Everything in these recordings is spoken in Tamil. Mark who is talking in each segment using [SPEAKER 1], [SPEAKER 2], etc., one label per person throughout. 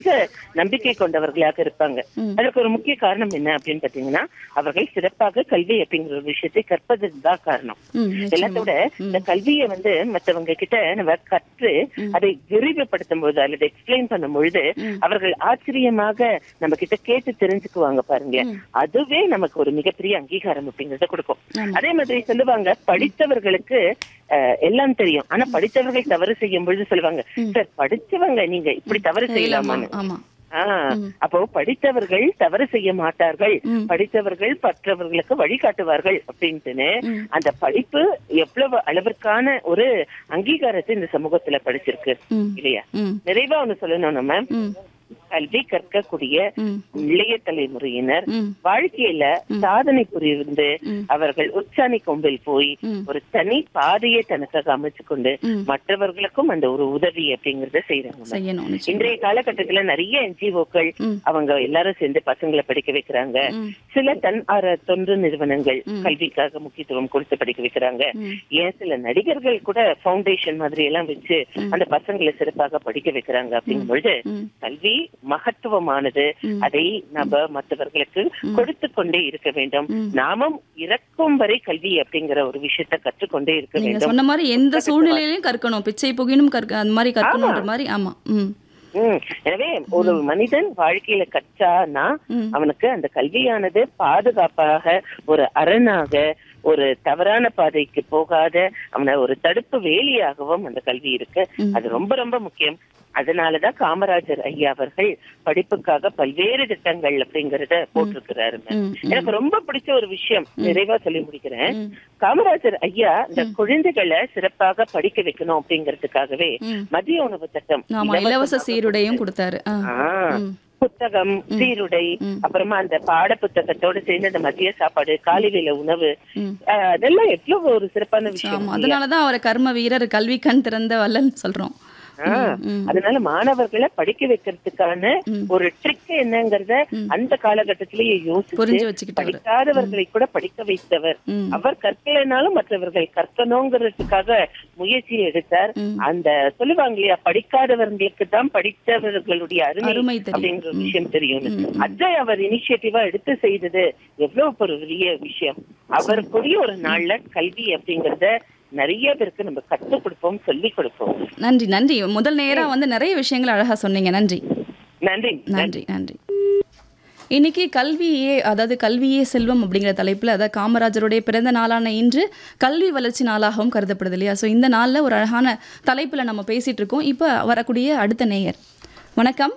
[SPEAKER 1] நம்பிக்கை கொண்டவர்களாக இருப்பாங்க அதுக்கு ஒரு முக்கிய காரணம் என்ன அப்படின்னு பாத்தீங்கன்னா அவர்கள் சிறப்பாக கல்வி அப்படிங்கிற ஒரு விஷயத்தை கற்பதற்கு தான் காரணம்
[SPEAKER 2] ம், நிச்சயமா.
[SPEAKER 1] எல்லாத்தோட இந்த கல்வியை வந்து மத்தவங்க கிட்ட நம்ம கற்று அதை விரிவுபடுத்தும் பொழுது அல்லது எக்ஸ்பிளைன் பண்ணும் பொழுது அவர்கள் ஆச்சரியமாக நம்ம கிட்ட கேட்டு தெரிஞ்சுக்குவாங்க பாருங்க அதுவே நமக்கு ஒரு மிகப்பெரிய அங்கீகாரம் அப்படிங்கறத கொடுக்கும் அதே மாதிரி சொல்லுவாங்க படித்தவர்களுக்கு அஹ், எல்லாம் தெரியும் ஆனா படித்தவர்கள் தவறு செய்யும் பொழுது சொல்லுவாங்க சார் படிச்சவங்க நீங்க இப்படி தவறு
[SPEAKER 2] ஆமா
[SPEAKER 1] செய்யலாமான்னு
[SPEAKER 2] ஆமா
[SPEAKER 1] ஆஹ் அப்போ படித்தவர்கள் தவறு செய்ய மாட்டார்கள் படித்தவர்கள் மற்றவர்களுக்கு வழிகாட்டுவார்கள் அப்படின்ட்டுன்னு அந்த படிப்பு எவ்வளவு அளவிற்கான ஒரு அங்கீகாரத்தை இந்த சமூகத்துல படிச்சிருக்கு
[SPEAKER 2] ம்.
[SPEAKER 1] இல்லையா
[SPEAKER 2] ம்
[SPEAKER 1] நிறைவா ஒண்ணு சொல்லணும் நம்ம
[SPEAKER 2] ம்
[SPEAKER 1] கல்வி கற்கக்கூடிய
[SPEAKER 2] ம்
[SPEAKER 1] இளைய தலைமுறையினர்
[SPEAKER 2] ம்
[SPEAKER 1] வாழ்க்கையில சாதனை புரிந்து அவர்கள் உச்சாணி கொம்பில் போய் ஒரு தனி பாதையை தனக்காக அமைச்சு கொண்டு மற்றவர்களுக்கும் அந்த ஒரு உதவி அப்படிங்கறத செய்யறாங்க
[SPEAKER 2] செய்யணும் நிச்சயம்
[SPEAKER 1] இன்றைய காலகட்டத்துல நிறைய என்ஜிஓக்கள்
[SPEAKER 2] ம்.
[SPEAKER 1] அவங்க எல்லாரும் சேர்ந்து பசங்களை படிக்க வைக்கிறாங்க
[SPEAKER 2] ம்.
[SPEAKER 1] சில தன் ஆர தொண்டு நிறுவனங்கள் கல்விக்காக முக்கியத்துவம் கொடுத்து படிக்க வைக்கிறாங்க
[SPEAKER 2] ம்.
[SPEAKER 1] ஏன் சில நடிகர்கள் கூட ஃபவுண்டேஷன் மாதிரி எல்லாம் வச்சு அந்த பசங்களை சிறப்பாக படிக்க வைக்கிறாங்க அப்படிங்கும் பொழுது
[SPEAKER 2] ம்.
[SPEAKER 1] கல்வி மகத்துவமானது அதை நம்ம மற்றவர்களுக்கு கொடுத்து கொண்டே இருக்க வேண்டும் நாமும் இறக்கும் வரை கல்வி அப்படிங்கிற ஒரு விஷயத்த கற்றுக்கொண்டே இருக்க
[SPEAKER 2] நீங்க
[SPEAKER 1] வேண்டும்
[SPEAKER 2] சொன்ன மாதிரி எந்த சூழ்நிலையிலையும் கற்கணும் பிச்சை புகினும் கற்க அந்த மாதிரி கற்கணுன்ற மாதிரி ஆமா ம்
[SPEAKER 1] ம். எனவே ஒரு மனிதன் வாழ்க்கையில கற்றானா அவனுக்கு அந்த கல்வியானது பாதுகாப்பாக ஒரு அரணாக ஒரு தவறான பாதைக்கு போகாத அவனை ஒரு தடுப்பு வேலியாகவும் அந்த கல்வி இருக்கு அது ரொம்ப ரொம்ப முக்கியம் அதனாலதான் காமராஜர் ஐயா அவர்கள் படிப்புக்காக பல்வேறு திட்டங்கள் அப்படிங்கறத போட்டிருக்கிறாருங்க
[SPEAKER 2] ம்,
[SPEAKER 1] எனக்கு ரொம்ப பிடிச்ச ஒரு விஷயம் நிறைவா சொல்லி முடிக்கிறேன் காமராஜர் ஐயா இந்த குழந்தைகளை சிறப்பாக படிக்க வைக்கணும் அப்படிங்கறதுக்காகவே
[SPEAKER 2] ம்.
[SPEAKER 1] மதிய உணவு திட்டம்
[SPEAKER 2] ஆமா இலவச சீருடையும் கொடுத்தாரு ஆ.
[SPEAKER 1] ஆ, புத்தகம் சீருடை அப்புறமா அந்த பாட புத்தகத்தோட சேர்ந்து அந்த மதிய சாப்பாடு காலை வேளை உணவு
[SPEAKER 2] ம்.
[SPEAKER 1] ஆ, அதெல்லாம் எவ்வளவு ஒரு சிறப்பான விஷயம்
[SPEAKER 2] ஆமா அதனாலதான் அவரை கர்ம வீரர் கல்வி கண் திறந்த வல்லன் சொல்றோம்
[SPEAKER 1] ஆ, அதனால மாணவர்களை படிக்க வைக்கிறதுக்கான ஒரு ட்ரிக் என்னங்கறத அந்த காலகட்டத்திலேயே யோசிச்சு
[SPEAKER 2] புரிஞ்சு வச்சுக்கிட்டவர்
[SPEAKER 1] படிக்காதவர்களை கூட படிக்க வைத்தவர்
[SPEAKER 2] ம்.
[SPEAKER 1] அவர் கற்கலைனாலும் மற்றவர்கள் கற்கணுங்கிறதுக்காக முயற்சி எடுத்தார் அந்த சொல்லுவாங்க இல்லையா படிக்காதவர்களுக்கு தான் படித்தவர்களுடைய அருமை
[SPEAKER 2] அருமை தெரியும்.
[SPEAKER 1] அப்படிங்கிற ஒரு விஷயம் தெரியும் அதை அவர் இனிஷியேட்டிவா எடுத்து செய்தது எவ்வளவு பெரிய விஷயம் அவருக்குரிய ஒரு நாள்ல கல்வி அப்படிங்கறத நிறைய பேருக்கு நம்ம கற்றுக் கொடுப்போம் சொல்லிக் கொடுப்போம்
[SPEAKER 2] நன்றி நன்றி முதல் நேரா வந்து நிறைய விஷயங்கள் அழகா சொன்னீங்க நன்றி
[SPEAKER 1] நன்றி
[SPEAKER 2] நன்றி நன்றி இன்னைக்கு கல்வியே அதாவது கல்வியே செல்வம் அப்படிங்கிற தலைப்பில் அதாவது காமராஜருடைய பிறந்த நாளான இன்று கல்வி வளர்ச்சி நாளாகவும் கருதப்படுது இல்லையா ஸோ இந்த நாளில் ஒரு அழகான தலைப்பில் நம்ம பேசிட்டு இருக்கோம் இப்போ வரக்கூடிய அடுத்த நேயர் வணக்கம்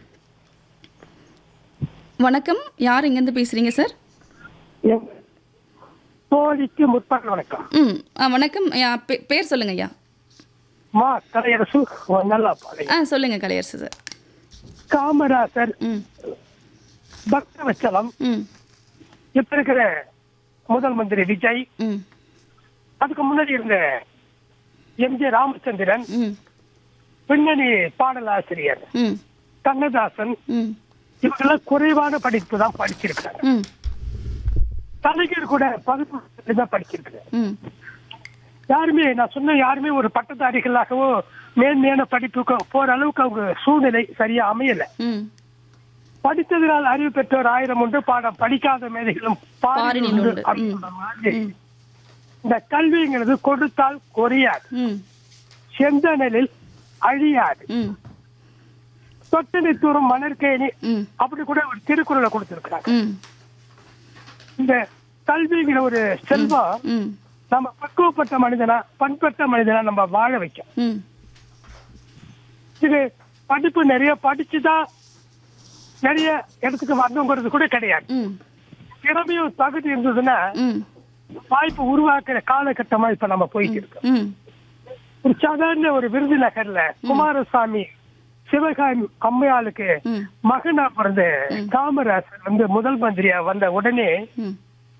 [SPEAKER 2] வணக்கம் யார் இங்கேருந்து பேசுறீங்க சார்
[SPEAKER 3] என் தோழிக்கு முற்பகல் வணக்கம்
[SPEAKER 2] ம் ஆ, வணக்கம் ஐயா, பே- பேர் சொல்லுங்க ஐயா
[SPEAKER 3] மா கலையரசு நல்லா பாளையம்
[SPEAKER 2] ஆ சொல்லுங்க கலையரசு சார்
[SPEAKER 3] காமராசர்
[SPEAKER 2] ம்
[SPEAKER 3] பக்தவச்சலம்
[SPEAKER 2] ம்
[SPEAKER 3] இப்ப இருக்கிற முதல் மந்திரி விஜய்
[SPEAKER 2] ம்
[SPEAKER 3] அதுக்கு முன்னாடி இருந்த எம் ஜே ராமச்சந்திரன்
[SPEAKER 2] ம்
[SPEAKER 3] பின்னணி பாடலாசிரியர்
[SPEAKER 2] ம்
[SPEAKER 3] கண்ணதாசன்
[SPEAKER 2] ம்
[SPEAKER 3] இவங்கெல்லாம் குறைவான படிப்பு தான் படிச்சிருக்காங்க
[SPEAKER 2] ம்
[SPEAKER 3] கலைஞர் கூட பகுதி தான் படிச்சிருக்காங்க
[SPEAKER 2] ம்
[SPEAKER 3] யாருமே நான் சொன்ன யாருமே ஒரு பட்டதாரிகளாகவோ மேன்மையான படிப்புக்கு போற அளவுக்கு அவங்க சூழ்நிலை சரியா அமையல
[SPEAKER 2] ம்
[SPEAKER 3] படித்ததினால் அறிவு பெற்றோர் ஆயிரம் உண்டு பாடம் படிக்காத மேதைகளும் பாரினில்
[SPEAKER 2] பாரினில்
[SPEAKER 3] உண்டு
[SPEAKER 2] உண்டு.
[SPEAKER 3] அப்படின்னு சொன்ன மாதிரி இந்த கல்விங்கிறது கொடுத்தால் குறையாது
[SPEAKER 2] ம்
[SPEAKER 3] செந்தனலில் அழியாது
[SPEAKER 2] ம்
[SPEAKER 3] தொட்டனை தூரம் மணற்கேணி
[SPEAKER 2] ம்
[SPEAKER 3] அப்படி கூட ஒரு திருக்குறளை கொடுத்திருக்கிறாங்க
[SPEAKER 2] ம்
[SPEAKER 3] இந்த கல்விங்கிற ஒரு செல்வம்
[SPEAKER 2] ம்
[SPEAKER 3] நம்ம பக்குவப்பட்ட மனிதனா பண்பட்ட மனிதனா நம்ம வாழ வைக்கும்
[SPEAKER 2] ம்
[SPEAKER 3] இது படிப்பு நிறைய படிச்சுதான் நிறைய இடத்துக்கு வரணுங்கிறது கூட கிடையாது
[SPEAKER 2] ம்
[SPEAKER 3] திறமையும் தகுதி இருந்ததுன்னா
[SPEAKER 2] ம்
[SPEAKER 3] வாய்ப்பு உருவாக்குற காலகட்டமா இப்ப நம்ம போயிட்டு இருக்கோம்
[SPEAKER 2] ம்
[SPEAKER 3] ஒரு சாதாரண ஒரு விருதுநகர்ல குமாரசாமி சிவகாமி அம்மையாளுக்கு
[SPEAKER 2] ம்
[SPEAKER 3] மகனா பிறந்த காமராசர் வந்து முதல் மந்திரியா வந்த உடனே
[SPEAKER 2] ம்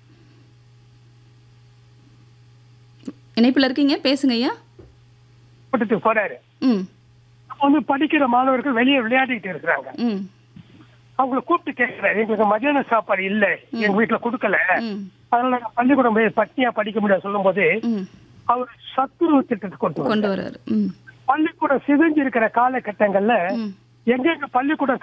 [SPEAKER 2] இணைப்பில் இருக்கீங்க பேசுங்க ஐயா
[SPEAKER 3] கூட்டத்துக்கு போறாரு
[SPEAKER 2] ம்
[SPEAKER 3] அப்ப வந்து படிக்கிற மாணவர்கள் வெளியே விளையாடிட்டு இருக்கிறாங்க
[SPEAKER 2] ம்
[SPEAKER 3] அவங்கள கூப்பிட்டு கேட்கிறாரு எங்களுக்கு மத்தியான சாப்பாடு இல்ல எங்க வீட்டுல கொடுக்கல
[SPEAKER 2] ம்
[SPEAKER 3] அதனால நாங்க பள்ளிக்கூடம் போய் பட்டினியா படிக்க முடியாது சொல்லும் போது
[SPEAKER 2] ம்
[SPEAKER 3] அவர் சத்துருவ திட்டத்தை கொண்டு வந்தார்.
[SPEAKER 2] கொண்டு வர்றாரு ம்
[SPEAKER 3] பள்ளிக்கூடம் சிதைஞ்சு இருக்கிற காலகட்டங்கள்ல
[SPEAKER 2] ம்
[SPEAKER 3] எங்கெங்க பள்ளிக்கூடம்